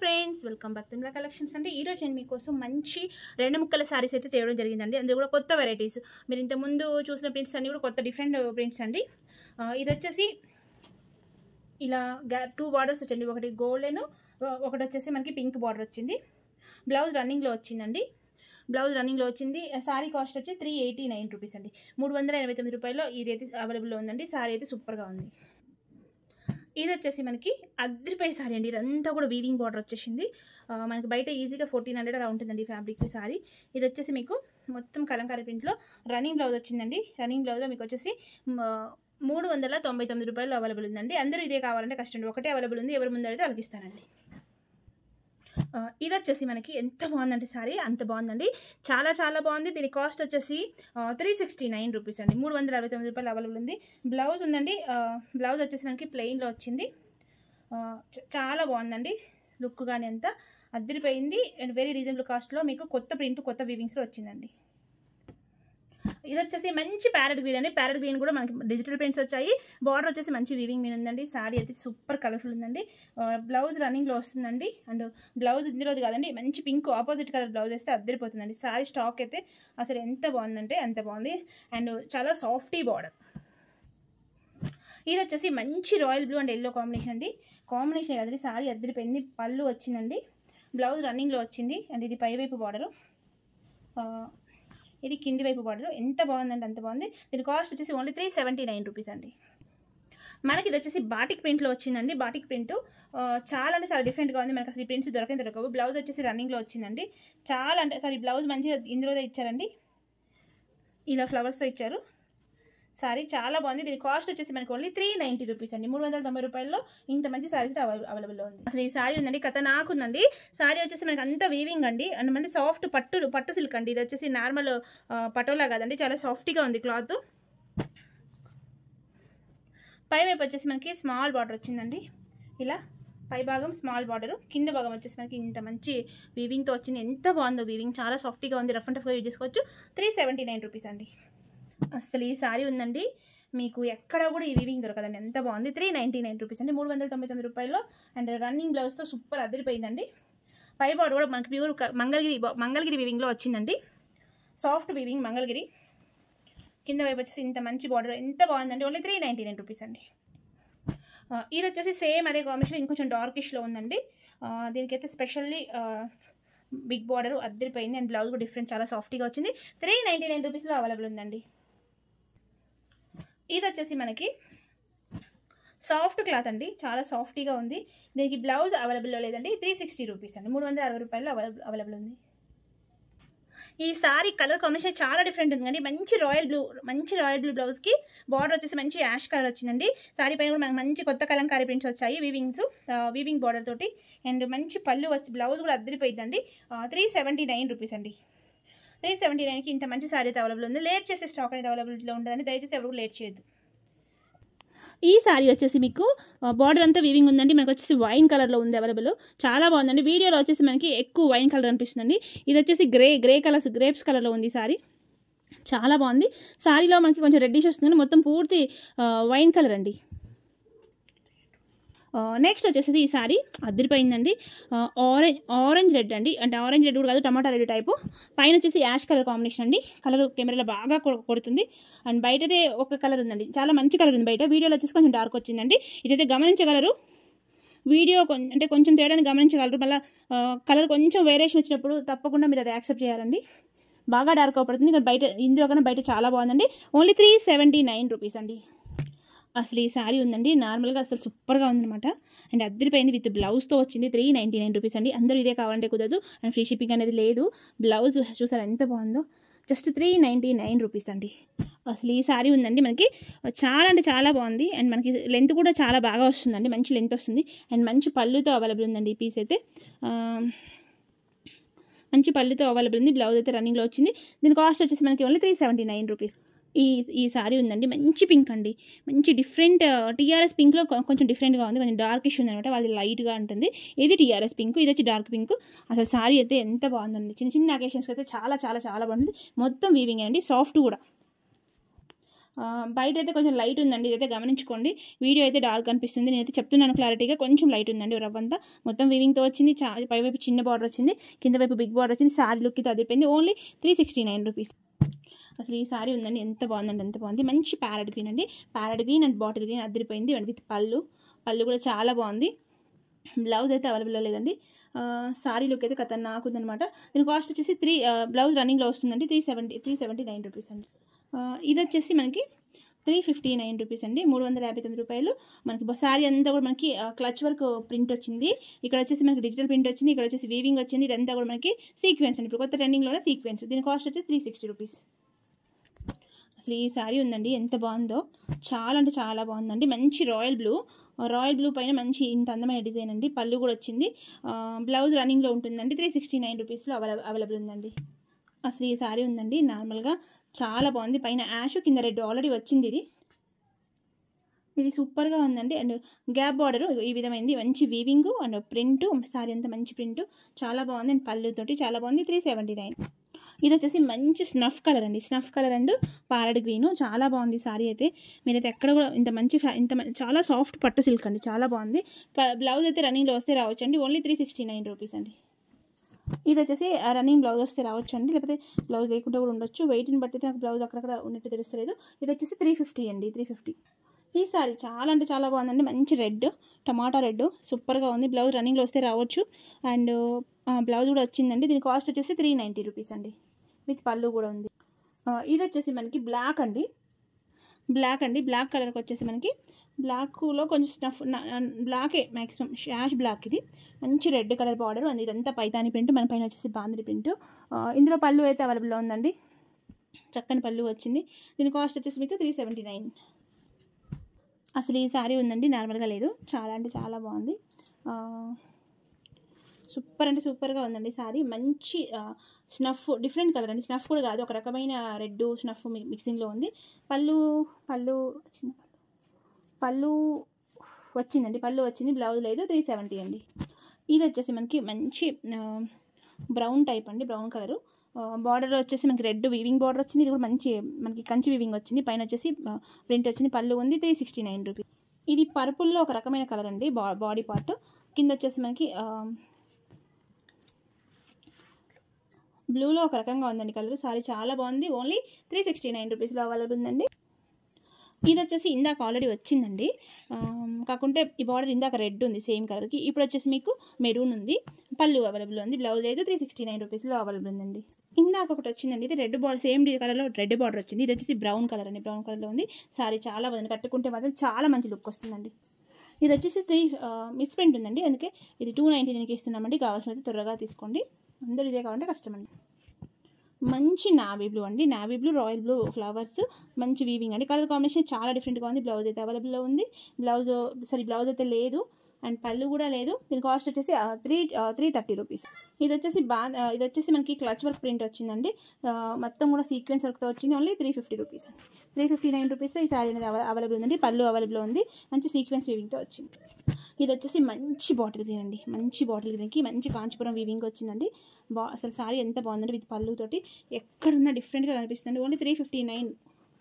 friends welcome back తిమ్లా collections అంటే ఈరోజు నేను మీకోసం మంచి రెండు ముక్కల శారీస్ అయితే తేవడం జరిగిందండి అందులో కూడా కొత్త వెరైటీస్ మీరు ఇంతకుముందు చూసిన ప్రింట్స్ అన్ని కూడా కొత్త డిఫరెంట్ ప్రింట్స్ అండి ఆ, ఇది వచ్చేసి ఇలా గ్యా టూ బార్డర్స్ వచ్చండి ఒకటి గోల్డెన్ ఒకటి వచ్చేసి మనకి పింక్ బార్డర్ వచ్చింది బ్లౌజ్ రన్నింగ్లో వచ్చిందండి బ్లౌజ్ రన్నింగ్లో వచ్చింది సారీ కాస్ట్ వచ్చి త్రీ ఎయిటీ నైన్ రూపీస్ అండి మూడు వందల ఎనభై తొమ్మిది రూపాయల్లో ఇది అయితే అవైలబుల్లో ఉందండి సారీ అయితే సూపర్గా ఉంది ఇది వచ్చేసి మనకి అద్దరిపై సారీ అండి ఇదంతా కూడా వీవింగ్ బార్డర్ వచ్చేసింది ఆ, మనకి బయట ఈజీగా ఫోర్టీన్ హండ్రెడ్ అలా ఉంటుందండి ఫ్యాబ్రిక్ సారీ ఇది వచ్చేసి మీకు మొత్తం కలంకారీ ప్రింట్లో రన్నింగ్ బ్లౌజ్ వచ్చిందండి రన్నింగ్ బ్లౌజ్లో మీకు వచ్చేసి మ, మూడు వందల తొంభై తొమ్మిది రూపాయలు అవైలబుల్ ఉందండి అందరూ ఇదే కావాలంటే కష్టం ఒకటే అవైలబుల్ ఉంది ఎవరి ముందు అయితే వాళ్ళకి ఇస్తానండి ఆ, ఇది వచ్చేసి మనకి ఎంత బాగుందంటే సారీ అంత బాగుందండి చాలా చాలా బాగుంది దీని కాస్ట్ వచ్చేసి త్రీ సిక్స్టీ నైన్ రూపీస్ అండి మూడు వందల అరవై తొమ్మిది రూపాయలు అవైలబుల్ ఉంది బ్లౌజ్ ఉందండి ఆ, బ్లౌజ్ వచ్చేసి మనకి ప్లెయిన్లో వచ్చింది ఆ, చ- చాలా బాగుందండి లుక్ కానీ అంతా అద్దరిపోయింది అండ్ వెరీ రీజనబుల్ కాస్ట్లో మీకు కొత్త ప్రింట్ కొత్త వీవింగ్స్లో వచ్చిందండి ఇది వచ్చేసి మంచి ప్యారెట్ గ్రీన్ అండి ప్యారెట్ గ్రీన్ కూడా మనకి డిజిటల్ ప్రింట్స్ వచ్చాయి బార్డర్ వచ్చేసి మంచి వీవింగ్ మీద ఉందండి సారీ అయితే సూపర్ కలర్ఫుల్ ఉందండి బ్లౌజ్ రన్నింగ్లో వస్తుందండి అండ్ బ్లౌజ్ ఇందులోది కాదండి మంచి పింక్ ఆపోజిట్ కలర్ బ్లౌజ్ వేస్తే అద్దరిపోతుందండి సారీ స్టాక్ అయితే అసలు ఎంత బాగుందంటే అంత బాగుంది అండ్ చాలా సాఫ్టీ బార్డర్ ఇది వచ్చేసి మంచి royal blue and yellow combination అండి కాంబినేషన్ కదండి సారీ అద్దరిపోయింది పళ్ళు వచ్చిందండి బ్లౌజ్ రన్నింగ్లో వచ్చింది అండ్ ఇది పైవైపు బార్డరు ఇది కింది వైపు బార్డర్ ఎంత బాగుందండి అంత బాగుంది దీని కాస్ట్ వచ్చేసి only three seventy nine rupees అండి మనకి ఇది వచ్చేసి బాటిక్ ప్రింట్లో వచ్చిందండి బాటిక్ ప్రింట్ చాలా అంటే చాలా డిఫరెంట్గా ఉంది మనకి అసలు ఈ ప్రింట్స్ దొరకనే దొరకవు బ్లౌజ్ వచ్చేసి రన్నింగ్లో వచ్చిందండి చాలా అంటే సారీ బ్లౌజ్ మంచిగా ఇందులోదే ఇచ్చారండి ఇలా ఫ్లవర్స్తో ఇచ్చారు సారీ చాలా బాగుంది దీని కాస్ట్ వచ్చేసి మనకి ఓన్లీ త్రీ నైంటీ రూపీస్ అండి మూడు వందల తొంభై రూపాయల్లో ఇంత మంచి సారీస్ అవైలబుల్లో ఉంది అసలు ఈ సారీ ఉందండి కథ నాకుందండి సారీ వచ్చేసి మనకి అంతా వీవింగ్ అండి అండ్ మంది సాఫ్ట్ పట్టు పట్టు సిల్క్ అండి ఇది వచ్చేసి నార్మల్ పటోలా కాదండి చాలా సాఫ్ట్గా ఉంది క్లాత్ పై వైపు వచ్చేసి మనకి స్మాల్ బార్డర్ వచ్చిందండి ఇలా పై భాగం స్మాల్ బార్డర్ కింద భాగం వచ్చేసి మనకి ఇంత మంచి వీవింగ్తో వచ్చింది ఎంత బాగుందో వీవింగ్ చాలా సాఫ్ట్గా ఉంది రఫ్ అండ్ టఫ్గా యూజ్ చేసుకోవచ్చు త్రీ సెవెంటీ నైన్ రూపీస్ అండి అసలు ఈ సారీ ఉందండి మీకు ఎక్కడ కూడా ఈ వీవింగ్ దొరకదండి ఎంత బాగుంది త్రీ నైంటీ నైన్ రూపీస్ అండి మూడు వందల తొంభై తొమ్మిది రూపాయల్లో అండ్ రన్నింగ్ బ్లౌజ్తో సూపర్ అదిరిపోయిందండి పై బార్డర్ కూడా మనకి ప్యూర్ క- మంగళగిరి బా- మంగళగిరి వీవింగ్లో వచ్చిందండి సాఫ్ట్ వీవింగ్ మంగళగిరి కింద వైపు వచ్చేసి ఇంత మంచి బార్డర్ ఎంత బాగుందండి only three ninety nine rupees అండి ఆ, ఇది వచ్చేసి సేమ్ అదే కాంబినేషన్ ఇంకొంచెం డార్కిష్లో ఉందండి ఆ, దీనికైతే స్పెషల్లీ బిగ్ బార్డర్ అద్దరిపోయింది అండ్ బ్లౌజ్ కూడా డిఫరెంట్ చాలా సాఫ్ట్గా వచ్చింది త్రీ నైంటీ నైన్ రూపీస్లో అవైలబుల్ ఉందండి ఇది వచ్చేసి మనకి సాఫ్ట్ క్లాత్ అండి చాలా సాఫ్టీగా ఉంది దీనికి బ్లౌజ్ అవైలబుల్లో లేదండి త్రీ సిక్స్టీ రూపీస్ అండి మూడు వందల అరవై రూపాయలు అవైలబుల్ అవైలబుల్ ఉంది ఈ సారీ కలర్ కాంబినేషన్ చాలా డిఫరెంట్ ఉందండి మంచి రాయల్ బ్లూ మంచి రాయల్ బ్లూ బ్లౌజ్కి బార్డర్ వచ్చేసి మంచి యాష్ కలర్ వచ్చిందండి సారీ పైన కూడా మనకు మంచి కొత్త కలంకారీ ప్రింట్స్ వచ్చాయి వీవింగ్స్ వీవింగ్ బార్డర్ తోటి అండ్ మంచి పళ్ళు వచ్చి బ్లౌజ్ కూడా అద్దరిపోయిందండి త్రీ సెవెంటీ నైన్ రూపీస్ అండి త్రీ సెవెంటీ నైన్కి ఇంత మంచి సారీ అయితే అవైలబుల్ ఉంది లేట్ చేసే స్టాక్ అనేది అవైలబిలిటీలో ఉంటుందని దయచేసి ఎవరు లేట్ చేయొద్దు ఈ సారీ వచ్చేసి మీకు బార్డర్ అంతా వీవింగ్ ఉందండి మనకు వచ్చేసి వైన్ కలర్లో ఉంది అవైలబుల్ చాలా బాగుందండి వీడియోలో వచ్చేసి మనకి ఎక్కువ వైన్ కలర్ అనిపిస్తుందండి ఇది వచ్చేసి గ్రే గ్రే కలర్స్ గ్రేప్స్ కలర్లో ఉంది ఈ సారీ చాలా బాగుంది సారీలో మనకి కొంచెం రెడ్డిష్ వస్తుందండి మొత్తం పూర్తి వైన్ కలర్ అండి నెక్స్ట్ వచ్చేసి ఈ సారీ అదిరిపోయిందండి ఆరెంజ్ ఆరెంజ్ రెడ్ అండి అంటే ఆరెంజ్ రెడ్ కూడా కాదు టమాటా రెడ్ టైపు పైన వచ్చేసి యాష్ కలర్ కాంబినేషన్ అండి కలర్ కెమెరాలో బాగా కొ- కొడుతుంది అండ్ బయటదే ఒక కలర్ ఉందండి చాలా మంచి కలర్ ఉంది బయట వీడియోలో వచ్చేసి కొంచెం డార్క్ వచ్చిందండి ఇదైతే గమనించగలరు వీడియో కొం- అంటే కొంచెం తేడాని గమనించగలరు మళ్ళీ కలర్ కొంచెం వేరియేషన్ వచ్చినప్పుడు తప్పకుండా మీరు అది యాక్సెప్ట్ చేయాలండి బాగా డార్క్ అవపడుతుంది కానీ బయట ఇందులో కన్నా బయట చాలా బాగుందండి only three seventy nine rupees అండి అసలు ఈ సారీ ఉందండి నార్మల్గా అసలు సూపర్గా ఉందన్నమాట అండ్ అద్దరిపోయింది విత్ బ్లౌజ్తో వచ్చింది త్రీ నైంటీ నైన్ రూపీస్ అండి అందరూ ఇదే కావాలంటే కుదరదు అండ్ ఫ్రీ షిప్పింగ్ అనేది లేదు బ్లౌజ్ చూసారా ఎంత బాగుందో just three ninety nine rupees అండి అసలు ఈ సారీ ఉందండి మనకి చాలా అంటే చాలా బాగుంది అండ్ మనకి లెంత్ కూడా చాలా బాగా వస్తుందండి మంచి లెంత్ వస్తుంది అండ్ మంచి పళ్ళుతో అవైలబుల్ ఉందండి ఈ పీస్ అయితే ఆ, మంచి పళ్ళుతో అవైలబుల్ ఉంది బ్లౌజ్ అయితే రన్నింగ్లో వచ్చింది దీని కాస్ట్ వచ్చేసి మనకి only three seventy nine rupees ఈ ఈ సారీ ఉందండి మంచి పింక్ అండి మంచి డిఫరెంట్ టీఆర్ఎస్ పింక్లో కొంచెం డిఫరెంట్గా ఉంది కొంచెం డార్కిష్ ఉంది అనమాట వాళ్ళది లైట్గా ఉంటుంది ఇది టీఆర్ఎస్ పింక్ ఇది వచ్చి డార్క్ పింక్ అసలు సారీ అయితే ఎంత బాగుందండి చిన్న చిన్న అకేషన్స్కి అయితే చాలా చాలా చాలా బాగుంది మొత్తం వీవింగ్ అండి సాఫ్ట్ కూడా ఆ, బయట అయితే కొంచెం లైట్ ఉందండి ఇదైతే గమనించుకోండి వీడియో అయితే డార్క్ కనిపిస్తుంది నేనైతే చెప్తున్నాను క్లారిటీగా కొంచెం లైట్ ఉందండి రవ్వంతా మొత్తం వివింగ్తో వచ్చింది చా పైవైపు చిన్న బార్డర్ వచ్చింది కింద వైపు బిగ్ బార్డర్ వచ్చింది సారీ లుక్కి అదిరిపోయింది only three sixty nine rupees అసలు ఈ సారీ ఉందండి ఎంత బాగుందండి ఎంత బాగుంది మంచి ప్యారెట్ గ్రీన్ అండి parrot green and bottle green అదిరిపోయింది అండ్ విత్ పళ్ళు పళ్ళు కూడా చాలా బాగుంది బ్లౌజ్ అయితే అవైలబుల్ లేదండి ఆ, సారీ లుక్ అయితే కథ నాకు ఉందనమాట దీని కాస్ట్ వచ్చేసి త్రీ బ్లౌజ్ రన్నింగ్లో వస్తుందండి three seventy three seventy nine rupees అండి ఆ, ఇది వచ్చేసి మనకి త్రీ ఫిఫ్టీ నైన్ రూపీస్ అండి మూడు వందల యాభై తొమ్మిది రూపాయలు మనకి సారీ అంతా కూడా మనకి క్లచ్ వర్క్ ప్రింట్ వచ్చింది ఇక్కడ వచ్చేసి మనకి డిజిటల్ ప్రింట్ వచ్చింది ఇక్కడ వచ్చేసి వీవింగ్ వచ్చింది ఇదంతా కూడా మనకి సీక్వెన్స్ అండి ఇప్పుడు కొత్త ట్రెండింగ్లోనే సీక్వెన్స్ దీని కాస్ట్ వచ్చి త్రీ సిక్స్టీ రూపీస్ అసలు ఈ సారీ ఉందండి ఎంత బాగుందో చాలా అంటే చాలా బాగుందండి మంచి రాయల్ బ్లూ రాయల్ బ్లూ పైన మంచి ఇంత అందమైన డిజైన్ అండి పళ్ళు కూడా వచ్చింది ఆ, బ్లౌజ్ రన్నింగ్లో ఉంటుందండి త్రీ సిక్స్టీ నైన్ రూపీస్లో అవైలబుల్ అవైలబుల్ ఉందండి అసలు ఈ సారీ ఉందండి నార్మల్గా చాలా బాగుంది పైన యాష్ కింద రెడ్ ఆల్రెడీ వచ్చింది ఇది ఇది సూపర్గా ఉందండి అండ్ గ్యాప్ బార్డర్ ఈ విధమైంది మంచి వీవింగ్ అండ్ ప్రింట్ సారీ అంతా మంచి ప్రింట్ చాలా బాగుంది అండ్ పళ్ళుతోటి చాలా బాగుంది త్రీ సెవెంటీ నైన్ ఇది వచ్చేసి మంచి స్నఫ్ కలర్ అండి snuff colour and parrot green చాలా బాగుంది సారీ అయితే మీరైతే ఎక్కడ కూడా ఇంత మంచి ఫ్యా- ఇంత మం- చాలా సాఫ్ట్ పట్టు సిల్క్ అండి చాలా బాగుంది ప- బ్లౌజ్ అయితే రన్నింగ్లో వస్తే రావచ్చు అండి only three sixty nine rupees అండి ఇది వచ్చేసి ఆ రన్నింగ్ బ్లౌజ్ వస్తే రావచ్చు అండి లేకపోతే బ్లౌజ్ లేకుండా కూడా ఉండొచ్చు వెయిట్ని బట్టి అయితే నాకు బ్లౌజ్ అక్కడక్కడ ఉన్నట్టు తెలుస్తలేదు ఇది వచ్చేసి త్రీ ఫిఫ్టీ అండి త్రీ ఫిఫ్టీ ఈ సారీ చాలా అంటే చాలా బాగుందండి మంచి రెడ్ టమాటా రెడ్ సూపర్గా ఉంది బ్లౌజ్ రన్నింగ్లో వస్తే రావచ్చు అండ్ బ్లౌజ్ కూడా వచ్చిందండి దీని కాస్ట్ వచ్చేసి త్రీ నైంటీ రూపీస్ అండి విత్ పళ్ళు కూడా ఉంది ఆ, ఇది వచ్చేసి మనకి బ్లాక్ అండి బ్లాక్ అండి బ్లాక్ కలర్కి వచ్చేసి మనకి బ్లాక్లో కొంచెం స్నఫ్ బ్లాకే మ్యాక్సిమం షాష్ బ్లాక్ ఇది మంచి రెడ్ కలర్ బార్డర్ ఉంది ఇదంతా పైతాని ప్రింట్ మన పైన వచ్చేసి బాంద్రి ప్రింట్ ఇందులో పళ్ళు అయితే అవైలబుల్లో ఉందండి చక్కని పళ్ళు వచ్చింది దీని కాస్ట్ వచ్చేసి మీకు త్రీ సెవెంటీ నైన్ అసలు ఈ సారీ ఉందండి నార్మల్గా లేదు చాలా అంటే చాలా బాగుంది ఆ, సూపర్ అంటే సూపర్గా ఉందండి సారీ మంచి ఆ, స్నఫ్ డిఫరెంట్ కలర్ అండి స్నఫ్ కూడా కాదు ఒక రకమైన రెడ్ స్నఫ్ మి- మిక్సింగ్లో ఉంది పళ్ళు పళ్ళు చిన్న పళ్ళు పళ్ళు వచ్చిందండి పళ్ళు వచ్చింది బ్లౌజ్ లేదు త్రీ సెవెంటీ అండి ఇది వచ్చేసి మనకి మంచి బ్రౌన్ టైప్ అండి బ్రౌన్ కలరు బార్డర్ వచ్చేసి మనకి రెడ్ వీవింగ్ బార్డర్ వచ్చింది ఇది కూడా మంచి మనకి కంచి వీవింగ్ వచ్చింది పైన వచ్చేసి ప్రింట్ వచ్చింది పళ్ళు ఉంది త్రీ సిక్స్టీ నైన్ రూపీస్ ఇది పర్పుల్లో ఒక రకమైన కలర్ అండి బా బాడీ పార్ట్ కింద వచ్చేసి మనకి ఆ, బ్లూలో ఒక రకంగా ఉందండి కలర్ సారీ చాలా బాగుంది ఓన్లీ త్రీ సిక్స్టీ నైన్ రూపీస్లో అవైలబుల్ ఉందండి ఇది వచ్చేసి ఇందాక ఆల్రెడీ వచ్చిందండి ఆమ్, కాకుంటే ఈ బార్డర్ ఇందాక రెడ్ ఉంది సేమ్ కలర్కి ఇప్పుడు వచ్చేసి మీకు మెరూన్ ఉంది పళ్ళు అవైలబుల్ ఉంది బ్లౌజ్ అయితే త్రీ సిక్స్టీ నైన్ రూపీస్లో అవైలబుల్ ఉందండి ఇందాక ఒకటి వచ్చిందండి ఇది రెడ్ బార్డర్ సేమ్ కలర్లో రెడ్ బార్డర్ వచ్చింది ఇది వచ్చేసి బ్రౌన్ కలర్ అండి బ్రౌన్ కలర్లో ఉంది సారీ చాలా బాగుంది కట్టుకుంటే మాత్రం చాలా మంచి లుక్ వస్తుందండి ఇది వచ్చేసి త్రీ మిస్ ప్రింట్ ఉందండి అందుకే ఇది టూ నైంటీ నైన్కి ఇస్తున్నామండి కావాల్సినది త్వరగా తీసుకోండి అందరూ ఇదే కావాలంటే కష్టం అండి మంచి నావీ బ్లూ అండి navy blue royal blue flowers మంచి వీవింగ్ అండి కలర్ కాంబినేషన్ చాలా డిఫరెంట్గా ఉంది బ్లౌజ్ అయితే అవైలబుల్లో ఉంది బ్లౌజ్ సారీ బ్లౌజ్ అయితే లేదు అండ్ పళ్ళు కూడా లేదు దీని కాస్ట్ వచ్చేసి త్రీ త్రీ థర్టీ రూపీస్ ఇది వచ్చేసి బా ఆ, ఇది వచ్చేసి మనకి క్లచ్ వర్క్ ప్రింట్ వచ్చిందండి ఆ, మొత్తం కూడా సీక్వెన్స్ వర్క్తో వచ్చింది ఓన్లీ త్రీ ఫిఫ్టీ రూపీస్ అండి త్రీ ఫిఫ్టీ నైన్ రూపీస్లో ఈ సారీ అనేది అవైలబుల్ ఉందండి పళ్ళు అవైలబుల్ ఉంది మంచి సీక్వెన్స్ వీవింగ్తో వచ్చింది ఇది వచ్చేసి మంచి బాటిల్ గ్రీన్ అండి మంచి బాటిల్ గ్రీన్కి మంచి కాంచీపురం వీవింగ్ వచ్చిందండి బా అసలు సారీ ఎంత బాగుందండి విత్ పళ్ళుతోటి ఎక్కడున్నా డిఫరెంట్గా కనిపిస్తుంది only three fifty nine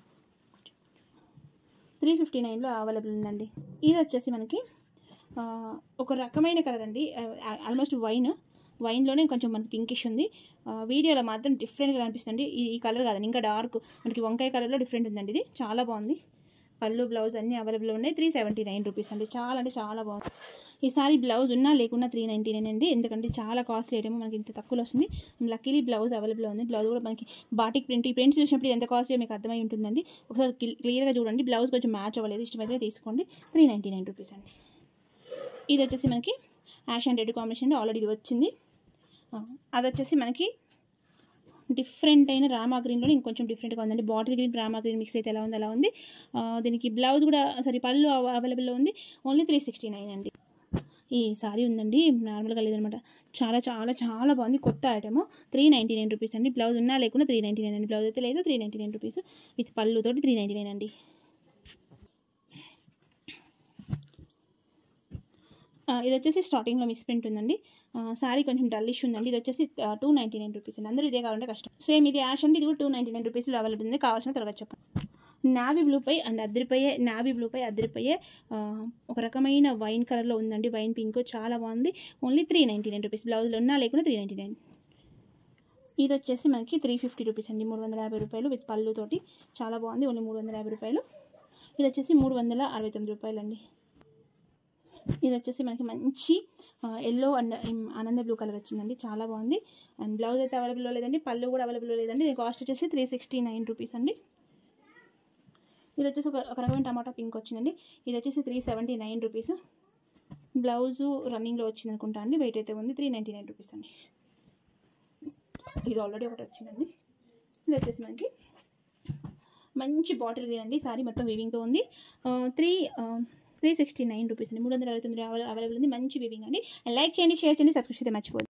three fifty నైన్లో అవైలబుల్ ఉందండి ఇది వచ్చేసి మనకి ఆ, ఒక రకమైన కలర్ అండి ఆల్మోస్ట్ వైన్ వైన్లోనే కొంచెం మనకి పింకిష్ ఉంది ఆ, వీడియోలో మాత్రం డిఫరెంట్గా కనిపిస్తుంది ఈ ఈ కలర్ కాదండి ఇంకా డార్క్ మనకి వంకాయ కలర్లో డిఫరెంట్ ఉందండి ఇది చాలా బాగుంది పళ్ళు బ్లౌజ్ అన్నీ అవైలబుల్ ఉన్నాయి త్రీ సెవెంటీ నైన్ రూపీస్ అండి చాలా అంటే చాలా బాగుంది ఈ సారీ బ్లౌజ్ ఉన్నా లేకున్నా త్రీ నైంటీ నైన్ అండి ఎందుకంటే చాలా కాస్ట్లీ ఐటమ్ మనకి ఇంత తక్కువలో వస్తుంది లక్కీలీ బ్లౌజ్ అవైలబుల్ ఉంది బ్లౌజ్ కూడా మనకి బాటిక్ ప్రింట్ ఈ ప్రింట్స్ చూసినప్పుడు ఇది ఎంత కాస్ట్లీ మీకు అర్థమై ఉంటుందండి ఒకసారి క్లియర్గా చూడండి బ్లౌజ్ కొంచెం మ్యాచ్ అవ్వలేదు ఇష్టమైతే తీసుకోండి త్రీ నైంటీ నైన్ రూపీస్ అండి ఇది వచ్చేసి మనకి ash and red combination already ఇది వచ్చింది ఆ, అది వచ్చేసి మనకి డిఫరెంట్ అయిన రామా గ్రీన్లో ఇంకొంచెం డిఫరెంట్గా ఉందండి bottle green Rama green mix అయితే ఎలా ఉంది అలా ఉంది ఆ, దీనికి బ్లౌజ్ కూడా సారీ పళ్ళు అవైలబుల్లో ఉంది ఓన్లీ త్రీ సిక్స్టీ నైన్ అండి ఈ సారీ ఉందండి నార్మల్గా లేదనమాట చాలా చాలా చాలా బాగుంది కొత్త item three ninety nine rupees అండి బ్లౌజ్ ఉన్నా లేకుండా త్రీ నైంటీ నైన్ అండి బ్లౌజ్ అయితే లేదు three ninety nine rupees with పళ్ళుతోటి త్రీ నైంటీ నైన్ అండి ఆ, ఇది వచ్చేసి స్టార్టింగ్లో మిస్ ప్రింట్ ఉందండి సారీ కొంచెం డల్లిష్ ఉందండి ఇది వచ్చేసి టూ నైంటీ నైన్ రూపీస్ అండి అందరూ ఇదే కావాలంటే కష్టం సేమ్ ఇది యాష్ అండి ఇది కూడా టూ నైంటీ నైన్ రూపీస్లో అవైలబుల్ ఉంది కావాల్సిన త్వరగా చెప్పండి నావీ బ్లూపై అండ్ అద్దరిపోయే నావీ బ్లూపై అద్దరిపోయే ఆ, ఒక రకమైన వైన్ కలర్లో ఉందండి వైన్ పింక్ చాలా బాగుంది only three ninety nine rupees బ్లౌజ్లో ఉన్నా లేకుండా త్రీ నైంటీ నైన్ ఇది వచ్చేసి మనకి త్రీ ఫిఫ్టీ రూపీస్ అండి మూడు వందల యాభై రూపాయలు విత్ పళ్ళుతోటి చాలా బాగుంది ఓన్లీ మూడు వందల యాభై రూపాయలు ఇది వచ్చేసి మూడు వందల అరవై తొమ్మిది రూపాయలు అండి ఇది వచ్చేసి మనకి మంచి ఎల్లో అండ్ ఆనంద బ్లూ కలర్ వచ్చిందండి చాలా బాగుంది అండ్ బ్లౌజ్ అయితే అవైలబుల్లో లేదండి పళ్ళు కూడా అవైలబుల్లో లేదండి దీని కాస్ట్ వచ్చేసి త్రీ సిక్స్టీ నైన్ రూపీస్ అండి ఇది వచ్చేసి ఒక ఒక రకమైన టమాటా పింక్ వచ్చిందండి ఇది వచ్చేసి three seventy nine rupees blouse రన్నింగ్లో వచ్చింది అనుకుంటా అండి వెయిట్ అయితే ఉంది త్రీ నైంటీ నైన్ రూపీస్ అండి ఇది ఆల్రెడీ ఒకటి వచ్చిందండి ఇది వచ్చేసి మనకి మంచి బాటిల్ గ్రీన్ అండి సారీ మొత్తం వీవింగ్తో ఉంది three three sixty nine rupees అండి మూడు వందల అరవై తొమ్మిది అవైలబుల్ ఉంది మంచి వీవింగ్ అండి లైక్ చేయండి షేర్ చేయండి సబ్స్క్రైబ్ చేస్తే మర్చిపోద్దు